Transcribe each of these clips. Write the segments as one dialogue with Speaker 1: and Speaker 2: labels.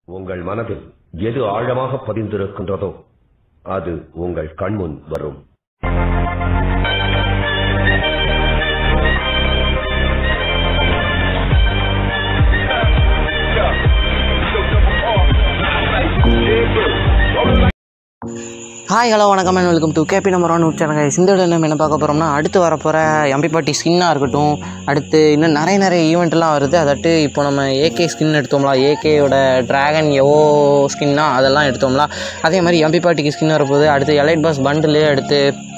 Speaker 1: உங்கள் மனதில் எது ஆழமாக பதிந்திருக்கின்றதோ அது உங்கள் கண்முன் வரும்
Speaker 2: ஹாய் ஹலோ வணக்கம் and welcome to KP number one channel இந்த வீடியோ நம்ம என்ன பார்க்க போகிறோம்னா அடுத்து வரப்போகிற எம்பி பாட்டி ஸ்கின்னாக இருக்கட்டும் அடுத்து இன்னும் நிறைய நிறைய ஈவெண்ட்லாம் வருது அதாட்டு இப்போ நம்ம ஏகே ஸ்கின் எடுத்தோம்ல ஏகேயோட டிராகன் எவோ ஸ்கின்னா அதெல்லாம் எடுத்தோம்ல அதே மாதிரி எம்பி பாட்டிக்கு ஸ்கின் வரப்போகுது அடுத்து எலைட் பாஸ் பண்டிலு அடுத்து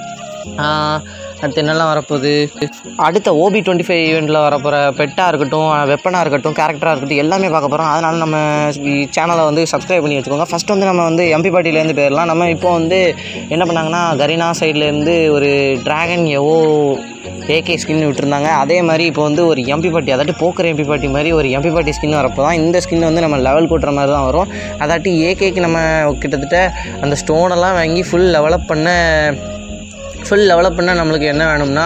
Speaker 2: ஆஹ், அடுத்து என்னெல்லாம் வரப்போகுது அடுத்த ஓபி டுவெண்ட்டி ஃபைவ் ஈவெண்ட்டில் வரப்போகிற பெட்டாக இருக்கட்டும் வெப்பனாக இருக்கட்டும் கேரக்டராக இருக்கட்டும் எல்லாமே பார்க்க போகிறோம் அதனால் நம்ம சேனலை வந்து சப்ஸ்கிரைப் பண்ணி வச்சுக்கோங்க ஃபஸ்ட் வந்து நம்ம வந்து எம்பி பாட்டிலேருந்து போயிடலாம் நம்ம இப்போ வந்து என்ன பண்ணாங்கன்னா கரீனா சைட்லேருந்து ஒரு டிராகன் எவோ ஏகே ஸ்கின் விட்டுருந்தாங்க அதே மாதிரி இப்போ வந்து ஒரு எம்பி பாட்டி அதாட்டி போக்கர் எம்பி பாட்டி மாதிரி ஒரு எம்பி பாட்டி ஸ்கின் வரப்போ தான் இந்த ஸ்கின் வந்து நம்ம லெவல் கூட்டுற மாதிரி தான் வரும் அதாட்டி ஏகேக்கு நம்ம கிட்டத்தட்ட அந்த ஸ்டோனெல்லாம் வாங்கி ஃபுல் டெவலப் பண்ண ஃபுல் டெவலப் பண்ண நம்மளுக்கு என்ன வேணும்னா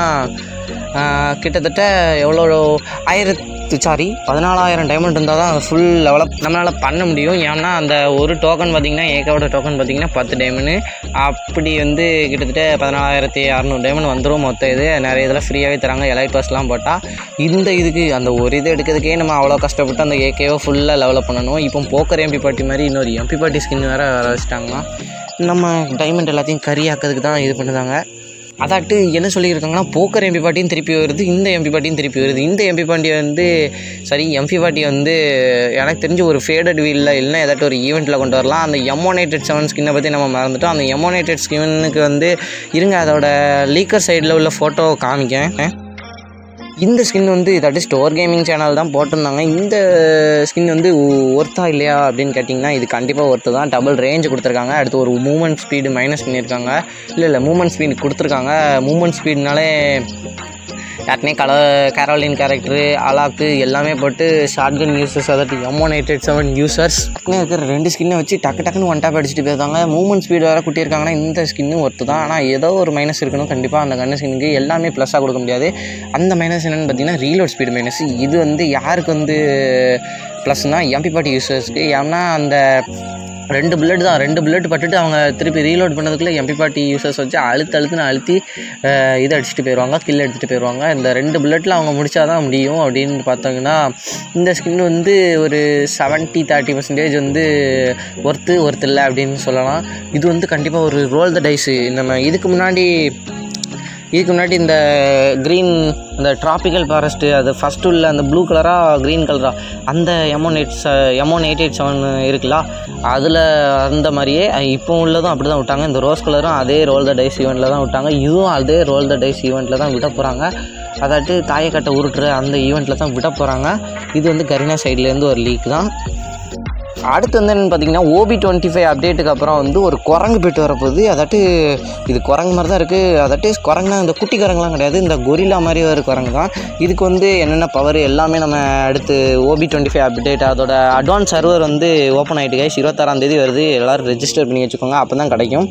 Speaker 2: ஆஹ், கிட்டத்தட்ட எவ்வளோ ஆயிரத்து சாரி பதினாலாயிரம் டைமண்ட் இருந்தால் தான் ஃபுல் டெவலப் நம்மளால் பண்ண முடியும் ஏன்னா அந்த ஒரு டோக்கன் பார்த்திங்கன்னா ஏகோட டோக்கன் பார்த்திங்கன்னா பத்து டைமண்டு அப்படி வந்து கிட்டத்தட்ட பதினாலாயிரத்தி அறநூறு டைமண்ட் வந்துடும் மொத்தம் இது நிறைய இதில் ஃப்ரீயாகவே தராங்க எலைட் பாஸ்லாம் போட்டால் இந்த இதுக்கு அந்த ஒரு இது எடுக்கிறதுக்கே நம்ம அவ்வளோ கஷ்டப்பட்டு அந்த ஏகேவை ஃபுல்லாக டெவலப் பண்ணணும் இப்போ போக்கர் எம்பி பாட்டி மாதிரி இன்னொரு எம்பி பாட்டி ஸ்கின் வேறு வர வச்சுட்டாங்கன்னா நம்ம டைமண்ட் எல்லாத்தையும் கறியாக்கிறதுக்கு தான் இது பண்ணுதாங்க அதாட்டு என்ன சொல்லியிருக்காங்கன்னா போக்கர் எம்பி பாட்டியும் திருப்பி வருது இந்த எம்பி பாட்டியும் திருப்பி வருது இந்த எம்பி பாட்டி வந்து சரி எம்பி பாட்டி வந்து எனக்கு தெரிஞ்ச ஒரு ஃபேடட் வீலில் இல்லைன்னா ஏதாட்டும் ஒரு ஈவெண்ட்டில் கொண்டு வரலாம் அந்த எமோனேட்டட் செவன் ஸ்கின்னை பற்றி நம்ம மறந்துட்டோம் அந்த எமோனேட்டட் ஸ்கின்னுக்கு வந்து இருங்க அதோட லீக்கர் சைடில் உள்ள ஃபோட்டோ காமிக்கேன் இந்த ஸ்கின் வந்து இதாட்டி ஸ்டோர் கேமிங் சேனல் தான் போட்டிருந்தாங்க இந்த ஸ்கின் வந்து ஒர்த்தா இல்லையா அப்படின்னு கேட்டிங்கன்னா இது கண்டிப்பாக ஒர்த்து தான் டபுள் ரேஞ்ச் கொடுத்துருக்காங்க அடுத்து ஒரு மூமெண்ட் ஸ்பீடு மைனஸ் பண்ணியிருக்காங்க இல்லை இல்லை மூமெண்ட் ஸ்பீடு கொடுத்துருக்காங்க மூமெண்ட் ஸ்பீட்னாலே யாருனே கல கேரோலின் கேரக்டரு அலாக்கு எல்லாமே போட்டு ஷார்ட் கன் யூசர்ஸ் அதாட்டி எமோனேட்டட் செவன் யூசர்ஸ் இருக்கிற ரெண்டு ஸ்கின்னை வச்சு டக்கு டக்குன்னு ஒன் டாப் அடிச்சுட்டு போயிருந்தாங்க மூமெண்ட் ஸ்பீடு வேறு கூட்டியிருக்காங்கன்னா இந்த ஸ்கின்னு ஒர்த்து தான் ஆனால் ஏதோ ஒரு மைனஸ் இருக்கணும் கண்டிப்பாக அந்த கன் ஸ்கின்னுக்கு எல்லாமே ப்ளஸ்ஸாக கொடுக்க முடியாது அந்த மைனஸ் என்னென்னு பார்த்தீங்கன்னா ரீலோட் ஸ்பீடு மைனஸ் இது வந்து யாருக்கு வந்து ப்ளஸ்னால் எம்பி பாட்டி யூசர்ஸ்க்கு ஏன்னா அந்த ரெண்டு புல்லட் தான் ரெண்டு புல்லட் பட்டுட்டு அவங்க திருப்பி ரீலோட் பண்ணதுக்குள்ளே எம்பி பாட்டி யூசர்ஸ் வச்சு அழுத்து அழுத்துன்னு அழுத்தி அஹ், இதை அடிச்சுட்டு போயிடுவாங்க கில் எடுத்துகிட்டு போயிடுவாங்க இந்த ரெண்டு புல்லட்டில் அவங்க முடிச்சா தான் முடியும் அப்படின்னு பார்த்தோங்கன்னா இந்த ஸ்கின் வந்து ஒரு செவன்ட்டி தேர்ட்டி பர்சன்டேஜ் வந்து ஒர்த்து ஒர்த்து இல்லை அப்படின்னு சொல்லலாம் இது வந்து கண்டிப்பாக ஒரு ரோல் த டைஸு நம்ம இதுக்கு முன்னாடி இதுக்கு முன்னாடி இந்த க்ரீன் இந்த ட்ராபிக்கல் ஃபாரஸ்ட்டு அது ஃபஸ்ட்டு உள்ள அந்த ப்ளூ கலராக க்ரீன் கலராக அந்த M one eight M one eight eight seven இருக்குல்ல அதில் அந்த மாதிரியே இப்போ உள்ளதும் அப்படி தான் விட்டாங்க இந்த ரோஸ் கலரும் அதே ரோல் த டைஸ் ஈவெண்ட்டில் தான் விட்டாங்க இதுவும் அதே ரோல் த டைஸ் ஈவெண்ட்டில் தான் விட போகிறாங்க அதாட்டு தாயக்கட்டை உருட்டுற அந்த ஈவெண்ட்டில் தான் விட போகிறாங்க இது வந்து கரீனா சைட்லேருந்து ஒரு லீக் தான் அடுத்து வந்து என்னென்னு பார்த்தீங்கன்னா ஓபி டுவெண்ட்டி ஃபைவ் அப்டேட்டுக்கு அப்புறம் வந்து ஒரு குரங்கு போயிட்டு வரப்போகுது அதாட்டு இது குரங்கு மாதிரி தான் இருக்குது அதாட்டு குரங்குனா இந்த குட்டி குரங்குலாம் கிடையாது இந்த கொரில்லா மாதிரி ஒரு குரங்கு தான் இதுக்கு வந்து என்னென்ன பவர் எல்லாமே நம்ம அடுத்து ஓபி டுவெண்ட்டி ஃபைவ் அப்டேட் அதோட அட்வான்ஸ் சர்வர் வந்து ஓப்பன் ஆகிட்டு கைஸ் இருபத்தாறாம் தேதி வருது எல்லோரும் ரெஜிஸ்டர் பண்ணி வச்சுக்கோங்க அப்போ தான் கிடைக்கும்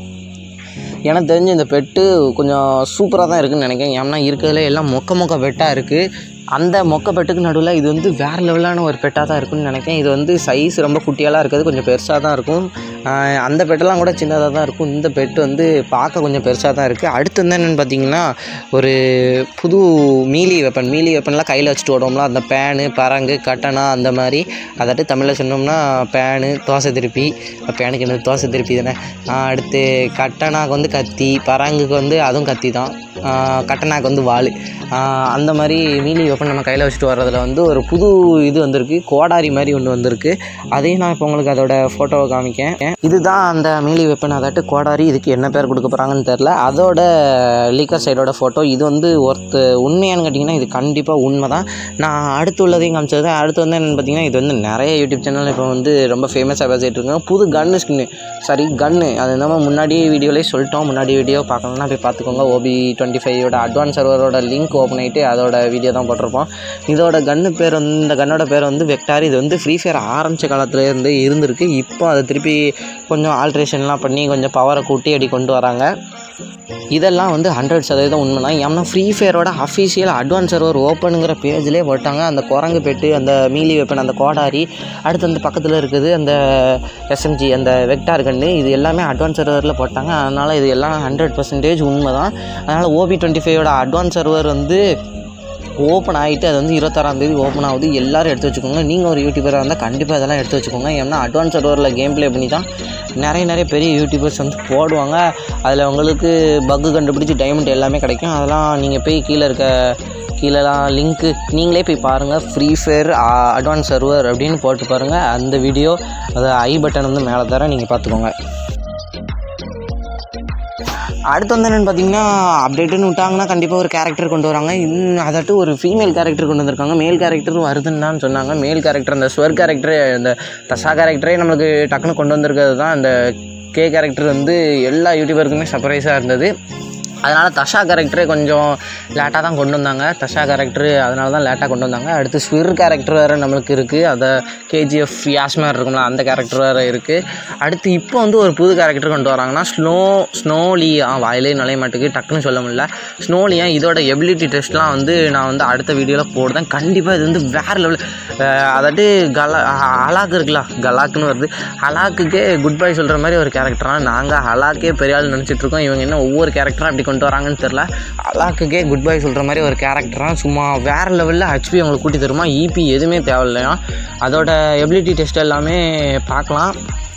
Speaker 2: எனக்கு தெரிஞ்சு இந்த பெட்டு கொஞ்சம் சூப்பராக தான் இருக்குன்னு நினைக்கிறேன் ஏன்னா இருக்கிறதுல எல்லாம் மொக்க மொக்க பெட்டாக இருக்குது அந்த மொக்க பெட்டுக்கு நடுவில் இது வந்து வேறு லெவலான ஒரு பெட்டாக தான் இருக்குன்னு நினைக்கிறேன் இது வந்து சைஸ் ரொம்ப குட்டியாலாம் இருக்குது கொஞ்சம் பெருசாக தான் இருக்கும் ஆஹ் அந்த பெட்டெல்லாம் கூட சின்னதாக தான் இருக்கும் இந்த பெட்டு வந்து பார்க்க கொஞ்சம் பெருசாக தான் இருக்குது அடுத்து வந்து என்னென்னு பார்த்தீங்கன்னா ஒரு புது மீலி வெப்பன் மீலி வெப்பன்லாம் கையில் வச்சுட்டு ஓடுவோம்ல அந்த பேனு பரங்கு கட்டணா அந்த மாதிரி அதாட்டு தமிழில் சொன்னோம்னா பேனு தோசை திருப்பி பேனுக்கு என்ன தோசை திருப்பி தானே ஆஹ் அடுத்து கட்டணாக்கு வந்து கத்தி பரங்குக்கு வந்து அதுவும் கத்தி தான் ஆஹ் கட்டணாக்கு வந்து வாள் ஆஹ் அந்த மாதிரி மீலி வெப்பன் நம்ம கையில் வச்சுட்டு வர்றதுல வந்து ஒரு புது இது வந்திருக்கு கோடாரி மாதிரி ஒன்று வந்திருக்கு அதையும் நான் இப்போ உங்களுக்கு அதோட ஃபோட்டோவை காமிக்கேன் இதுதான் அந்த மீலி வெப்பன் அதாட்டு கோடாரி இதுக்கு என்ன பேர் கொடுக்க போகிறாங்கன்னு தெரில அதோட லீக்கர் சைடோட ஃபோட்டோ இது வந்து ஒருத்த உண்மையானு கேட்டிங்கன்னா இது கண்டிப்பாக உண்மை தான் நான் அடுத்து உள்ளதையும் காமிச்சது அடுத்து வந்து என்னென்னு பார்த்தீங்கன்னா இது வந்து நிறைய யூடியூப் சேனல் இப்போ வந்து ரொம்ப ஃபேமஸாக பேசிகிட்டு இருக்காங்க புது கன்னு ஸ்கின்னு சாரி கன்னு அது நம்ம முன்னாடி வீடியோலேயே சொல்லிட்டோம் முன்னாடி வீடியோ பார்க்கணும்னா போய் பார்த்துக்கோங்க ஓபி டுவெண்ட்டி ஃபைவோட அட்வான்ஸ் சர்வரோட லிங்க் ஓப்பன் ஆகிட்டு அதோட வீடியோ தான் போட்டிருப்போம் இதோட கன்னு பேர் வந்து இந்த கன்னோட பேர் வந்து வெக்டார் இது வந்து ஃப்ரீ ஃபயர் ஆரம்பித்த காலத்துல இருந்து இருந்திருக்கு இப்போ அதை திருப்பி கொஞ்சம் ஆல்ட்ரேஷன்லாம் பண்ணி கொஞ்சம் பவரை கூட்டி அப்படி கொண்டு வராங்க இதெல்லாம் வந்து ஹண்ட்ரட் சதவீதம் உண்மை தான் ஏன்னா ஃப்ரீ ஃபயரோட அஃபீஷியல் அட்வான்ஸ் சர்வர் ஓப்பனுங்கிற பேஜ்லேயே போட்டாங்க அந்த குரங்கு பெட்டு அந்த மீலி வெப்பன் அந்த கோடாரி அடுத்து அந்த பக்கத்தில் இருக்குது அந்த எஸ்எம்ஜி அந்த வெக்டார் கன்று இது எல்லாமே அட்வான்ஸ் சர்வரில் போட்டாங்க அதனால் இது எல்லாம் ஹண்ட்ரட் பர்சன்டேஜ் உண்மை தான் அதனால் ஓபி டுவெண்ட்டி ஃபைவோட அட்வான்ஸ் சர்வர் வந்து ஓப்பன் ஆகிட்டு அது வந்து இருபத்தாறாம் தேதி ஓப்பன் ஆகுது எல்லாரும் எடுத்து வச்சுக்கோங்க நீங்கள் ஒரு யூடியூபராக இருந்தால் கண்டிப்பாக இதெல்லாம் எடுத்து வச்சுக்கோங்க ஏன்னா அட்வான்ஸ் சர்வரில் கேம் ப்ளே பண்ணி தான் நிறைய நிறைய பெரிய யூடியூபர்ஸ் வந்து போடுவாங்க அதில் உங்களுக்கு பக்கு கண்டுபிடிச்சி டைமண்ட் எல்லாமே கிடைக்கும் அதெல்லாம் நீங்கள் போய் கீழே இருக்க கீழேலாம் லிங்க்கு நீங்களே போய் பாருங்கள் ஃப்ரீ ஃபயர் அட்வான்ஸ் சர்வர் அப்படின்னு போட்டு பாருங்கள் அந்த வீடியோ அதை ஐ பட்டன் வந்து மேலே தர நீங்கள் பார்த்துக்கோங்க அடுத்து வந்து என்னென்னு பார்த்தீங்கன்னா அப்டேட்டுன்னு விட்டாங்கன்னா கண்டிப்பாக ஒரு கேரக்டர் கொண்டு வராங்க இன்னும் அதாட்டு ஒரு ஃபீமேல் கேரக்டர் கொண்டு வந்திருக்காங்க மேல் கேரக்டர் வருதுன்னு தான் சொன்னாங்க மேல் கேரக்டர் அந்த ஸ்வர் கேரக்டரே இந்த தசா கேரக்டரே நம்மளுக்கு டக்குன்னு கொண்டு வந்திருக்கிறது தான் அந்த கே கேரக்டர் வந்து எல்லா யூடியூபருக்குமே சர்ப்ரைஸாக இருந்தது அதனால் தஷா கேரக்டரே கொஞ்சம் லேட்டாக தான் கொண்டு வந்தாங்க தஷா கேரக்டரு அதனால தான் லேட்டாக கொண்டு வந்தாங்க அடுத்து ஸ்விர் கேரக்டர் வேறு நம்மளுக்கு இருக்குது அதை கேஜிஎஃப் யாஸ்மேர் இருக்கும்ல அந்த கேரக்டர் வேறு இருக்குது அடுத்து இப்போ வந்து ஒரு புது கேரக்டர் கொண்டு வராங்கன்னா ஸ்னோ ஸ்னோலி ஆ வாயிலே நுழைய மாட்டுக்கு டக்குன்னு சொல்ல முடியல ஸ்னோலியா இதோட எபிலிட்டி டெஸ்ட்லாம் வந்து நான் வந்து அடுத்த வீடியோவில் போடுறேன் கண்டிப்பாக இது வந்து வேறு லெவல் அதாட்டு கலா ஹலாக் இருக்குல்ல கலாக்குன்னு வருது ஹலாக்குக்கே குட் பை சொல்கிற மாதிரி ஒரு கேரக்டராக நாங்கள் ஹலாக்கே பெரிய ஆள் நினச்சிட்டு இருக்கோம் இவங்க என்ன ஒவ்வொரு கேரக்டராக அப்படி கொண்டு வராங்கன்னு தெரில ஹலாக்குக்கே குட் பை சொல்கிற மாதிரி ஒரு கேரக்டராக சும்மா வேறு லெவலில் ஹெச்பி அவங்களுக்கு கூட்டி தருமா இபி எதுவுமே தேவையில்லையா அதோட எபிலிட்டி டெஸ்ட் எல்லாமே பார்க்கலாம்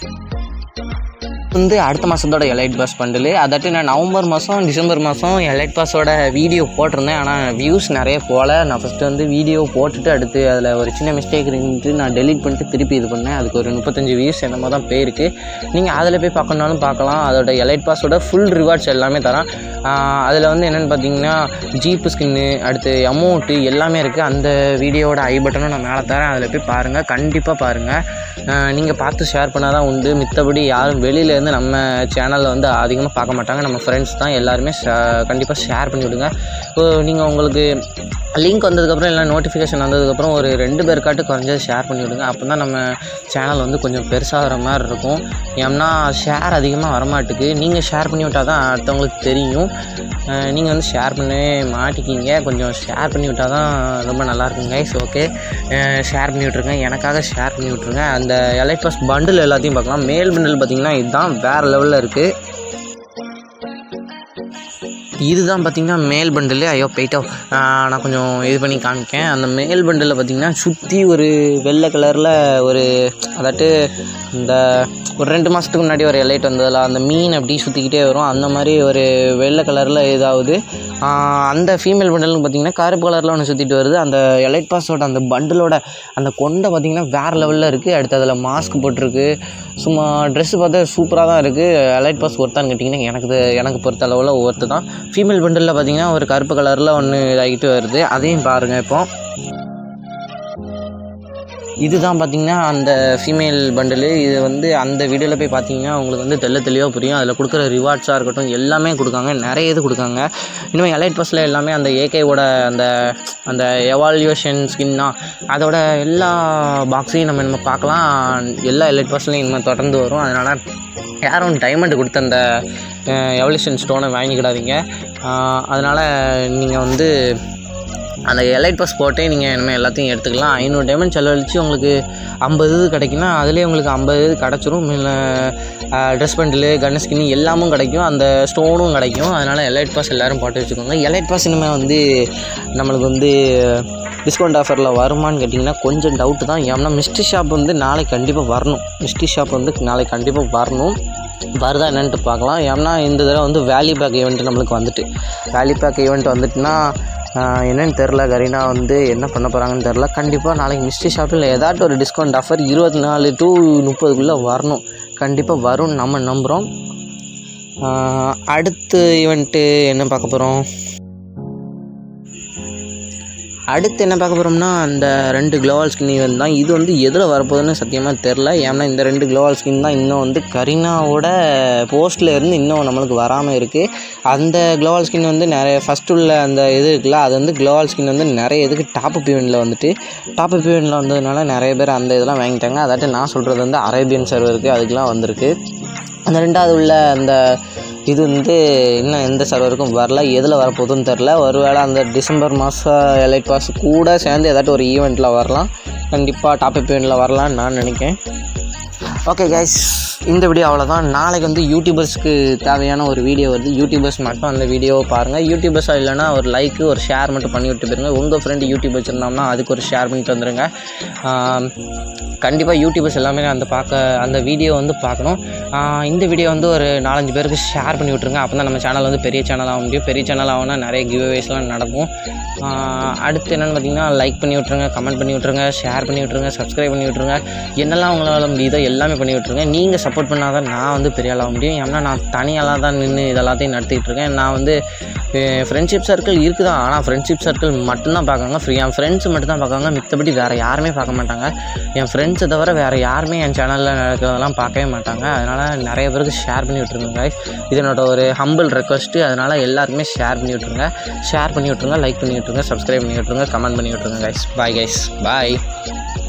Speaker 2: வந்து அடுத்த மாதத்தோட எலைட் பாஸ் பண்டில் அதாட்டி நான் நவம்பர் மாதம் டிசம்பர் மாதம் எலைட் பாஸோட வீடியோ போட்டிருந்தேன் ஆனால் வியூஸ் நிறைய போகல நான் ஃபஸ்ட்டு வந்து வீடியோ போட்டுட்டு அடுத்து அதில் ஒரு சின்ன மிஸ்டேக் இருந்துட்டு நான் டெலீட் பண்ணிட்டு திருப்பி இது பண்ணேன் அதுக்கு ஒரு முப்பத்தஞ்சு வியூஸ் என்னமோ தான் போயிருக்கு நீங்கள் அதில் போய் பார்க்கணுனாலும் பார்க்கலாம் அதோட எலைட் பாஸோட ஃபுல் ரிவார்ட்ஸ் எல்லாமே தரேன் அதில் வந்து என்னென்னு பார்த்தீங்கன்னா ஜீப்பு ஸ்கின்னு அடுத்து அமௌண்ட்டு எல்லாமே இருக்குது அந்த வீடியோவோட ஐ பட்டனும் நான் மேலே தரேன் அதில் போய் பாருங்கள் கண்டிப்பாக பாருங்கள் நீங்கள் பார்த்து ஷேர் பண்ணால் தான் உண்டு மித்தபடி யாரும் வெளியிலேருந்து நம்ம சேனலில் வந்து அதிகமாக பார்க்க மாட்டாங்க நம்ம ஃப்ரெண்ட்ஸ் தான் எல்லாருமே கண்டிப்பாக ஷேர் பண்ணி விடுங்க நீங்கள் உங்களுக்கு லிங்க் வந்ததுக்கப்புறம் இல்லை நோட்டிஃபிகேஷன் வந்ததுக்கப்புறம் ஒரு ரெண்டு பேருக்காட்டு குறைஞ்சது ஷேர் பண்ணி விடுங்க அப்போ தான் நம்ம சேனல் வந்து கொஞ்சம் பெருசாகிற மாதிரி இருக்கும் ஏன்னா ஷேர் அதிகமாக வரமாட்டுக்கு நீங்கள் ஷேர் பண்ணி விட்டால் தான் அடுத்தவங்களுக்கு தெரியும் நீங்கள் வந்து ஷேர் பண்ணவே மாட்டிக்கிங்க கொஞ்சம் ஷேர் பண்ணி விட்டால் தான் ரொம்ப நல்லாயிருக்கும் கைஸ் ஓகே ஷேர் பண்ணி விட்ருங்க எனக்காக ஷேர் பண்ணி விட்ருங்க அந்த எலைட் பாஸ் பண்டில் எல்லாத்தையும் பார்க்கலாம் மேல் பண்டில் பார்த்திங்கன்னா இதுதான் வேறு லெவலில் இருக்குது இதுதான் பார்த்திங்கன்னா மேல் பண்டில் ஐயோ போயிட்டோ நான் கொஞ்சம் இது பண்ணி காமிக்கேன் அந்த மேல் பண்டில் பார்த்திங்கன்னா சுற்றி ஒரு வெள்ளை கலரில் ஒரு அதாட்டு இந்த ஒரு ரெண்டு மாதத்துக்கு முன்னாடி ஒரு எலைட் வந்ததில்ல அந்த மீன் அப்படி சுற்றிக்கிட்டே வரும் அந்த மாதிரி ஒரு வெள்ளை கலரில் இதாவது அந்த ஃபீமேல் பண்டல்னு பார்த்திங்கன்னா கருப்பு கலரில் ஒன்று சுற்றிட்டு வருது அந்த எலைட் பாஸோட அந்த பண்டிலோட அந்த கொண்டை பார்த்திங்கன்னா வேறு லெவலில் இருக்குது அடுத்து அதில் மாஸ்க் போட்டிருக்கு சும்மா ட்ரெஸ்ஸு பார்த்தா சூப்பராக தான் இருக்குது எலைட் பாஸ் ஒருத்தான்னு கேட்டிங்கன்னா எனக்கு இது எனக்கு பொறுத்த அளவில் ஒருத்து தான் ஃபீமேல் பண்டலில் பார்த்திங்கன்னா ஒரு கருப்பு கலரில் ஒன்று இதாகிட்டு வருது அதையும் பாருங்கள் இப்போ இதுதான் பார்த்தீங்கன்னா அந்த ஃபீமேல் பண்டிலு இது வந்து அந்த வீடியோவில் போய் பார்த்தீங்கன்னா உங்களுக்கு வந்து தெல்ல தெளிவாக புரியும் அதில் கொடுக்குற ரிவார்ட்ஸாக இருக்கட்டும் எல்லாமே கொடுக்காங்க நிறைய இது கொடுக்காங்க இனிமேல் எலைட் பஸ்ஸில் எல்லாமே அந்த ஏகேவோட அந்த அந்த எவால்யூஷன் ஸ்கின்னா அதோட எல்லா பாக்ஸையும் நம்ம நம்ம பார்க்கலாம் எல்லா எலைட் பஸ்லையும் இனிமேல் தொடர்ந்து வரும் அதனால் யாரும் டைமண்ட் கொடுத்த அந்த எவல்யூஷன் ஸ்டோனை வாங்கிக்கிடாதீங்க அதனால் நீங்கள் வந்து அந்த எலைட் பாஸ் போட்டே நீங்கள் இனிமேல் எல்லாத்தையும் எடுத்துக்கலாம் ஐநூறு டைமண்ட் செலவழித்து உங்களுக்கு ஐம்பது இது கிடைக்குன்னா அதுலேயே உங்களுக்கு ஐம்பது இது கிடச்சிரும் இல்லை ட்ரெஸ் பண்டிலு கன் ஸ்கின் எல்லாமும் கிடைக்கும் அந்த ஸ்டோனும் கிடைக்கும் அதனால் எலைட் பாஸ் எல்லோரும் போட்டு வச்சுக்கோங்க எலைட் பாஸ் இனிமேல் வந்து நம்மளுக்கு வந்து டிஸ்கவுண்ட் ஆஃபரில் வருமான்னு கேட்டிங்கன்னா கொஞ்சம் டவுட்டு தான் ஏன்னா மிஸ்ட்ரி ஷாப் வந்து நாளைக்கு கண்டிப்பாக வரணும் மிஸ்ட்ரி ஷாப் வந்து நாளைக்கு கண்டிப்பாக வரணும் வருதா என்னன்ட்டு பார்க்கலாம் ஏன்னா இந்த தடவை வந்து வேலி பேக் ஈவெண்ட் நம்மளுக்கு வந்துட்டு வேலி பேக் ஈவெண்ட் வந்துட்டுனா என்னன்னு தெரில கரீனா வந்து என்ன பண்ண போகிறாங்கன்னு தெரில கண்டிப்பாக நாளைக்கு மிஸ்ட்ரி ஷாப்பில் ஏதாட்டும் ஒரு டிஸ்கவுண்ட் ஆஃபர் இருபத்தி நாலு டு முப்பதுக்குள்ளே வரணும் கண்டிப்பாக வரும்னு நம்ம நம்புகிறோம் அடுத்து ஈவெண்ட்டு என்ன பார்க்க போகிறோம் அடுத்து என்ன பார்க்க போகிறோம்னா அந்த ரெண்டு க்ளோவால் ஸ்கின் ஈவெண்ட் தான் இது வந்து எதில் வரப்போகுதுன்னு சத்தியமாக தெரில ஏன்னா இந்த ரெண்டு க்ளோவால் ஸ்கின் தான் இன்னும் வந்து கரீனாவோட போஸ்ட்டில் இருந்து இன்னும் நம்மளுக்கு வராமல் இருக்குது அந்த க்ளோவால் ஸ்கின் வந்து நிறைய ஃபஸ்ட் உள்ள அந்த இது இருக்குல்ல அது வந்து க்ளோவால் ஸ்கின் வந்து நிறைய இதுக்கு டாப் அப் ஈவெண்ட்டில் வந்துட்டு டாப் அப் ஈவெண்ட்டில் வந்ததுனால நிறைய பேர் அந்த இதெல்லாம் வாங்கிட்டாங்க அதாட்டு நான் சொல்கிறது வந்து அரேபியன் சர்வருக்கு அதுக்கெலாம் வந்திருக்கு அந்த ரெண்டாவது உள்ள அந்த இது வந்து இன்னும் எந்த சர்வருக்கும் வரல எதில் வரப்போகுதுன்னு தெரில ஒருவேளை அந்த டிசம்பர் மாதம் எலைட் பாஸ் கூட சேர்ந்து ஏதாட்டும் ஒரு ஈவெண்ட்டில் வரலாம் கண்டிப்பாக டாப் ஈவெண்ட்டில் வரலாம்னு நான் நினைக்கிறேன் ஓகே கைஸ் இந்த வீடியோ அவ்வளோதான் நாளைக்கு வந்து யூடியூபர்ஸ்க்கு தேவையான ஒரு வீடியோ வருது யூடியூபர்ஸ் மட்டும் அந்த வீடியோவை பாருங்கள் யூடியூபர்ஸாக இல்லைன்னா ஒரு லைக்கு ஒரு ஷேர் மட்டும் பண்ணி விட்டு போயிருங்க உங்கள் ஃப்ரெண்டு யூடியூப் வச்சுருந்தோம்னா அதுக்கு ஒரு ஷேர் பண்ணிட்டு வந்துடுங்க கண்டிப்பாக யூடியூபர்ஸ் எல்லாமே அந்த பார்க்க அந்த வீடியோ வந்து பார்க்கணும் ஆஹ் இந்த வீடியோ வந்து ஒரு நாலஞ்சு பேருக்கு ஷேர் பண்ணி விட்ருங்க அப்போ தான் நம்ம சேனல் வந்து பெரிய சேனல் ஆக முடியும் பெரிய சேனல் ஆகுனா நிறைய கிவ்அவேஸ்லாம் நடக்கும் ஆஹ் அடுத்து என்னென்னு பார்த்தீங்கன்னா லைக் பண்ணி விட்ருங்க கமெண்ட் பண்ணி விட்ருங்க ஷேர் பண்ணி விட்ருங்க சப்ஸ்கிரைப் பண்ணி விட்ருங்க என்னெல்லாம் உங்களால் முடியுதோ எல்லாமே பண்ணி விட்ருங்க நீங்கள் சப்போர்ட் பண்ணால் தான் நான் வந்து பெரிய ஆளாக முடியும் ஏன்னா நான் தனியாலாம் தான் நின்று இதெல்லாத்தையும் நடத்திட்டு இருக்கேன் நான் வந்து ஃப்ரெண்ட்ஷிப் சர்க்கிள் இருக்குதான் ஆனால் ஃப்ரெண்ட்ஷிப் சர்க்கிள் மட்டும்தான் பார்க்காங்க ஃப்ரீ என் ஃப்ரெண்ட்ஸ் மட்டும் தான் பார்க்காங்க மித்தபடி வேறு யாருமே பார்க்க மாட்டாங்க என் ஃப்ரெண்ட்ஸை தவிர வேறு யாருமே என் சேனலில் நடக்கிறதெல்லாம் பார்க்கவே மாட்டாங்க அதனால் நிறைய பேருக்கு ஷேர் பண்ணி விட்ருங்க guys இது என்னோட ஒரு ஹம்பிள் ரெக்வஸ்ட்டு அதனால் எல்லாருக்குமே ஷேர் பண்ணி விட்ருங்க ஷேர் பண்ணி விட்ருங்க லைக் பண்ணி விட்ருங்க சப்ஸ்கிரைப் பண்ணி விட்ருங்க கமெண்ட் பண்ணி விட்ருங்க guys பாய் guys பாய்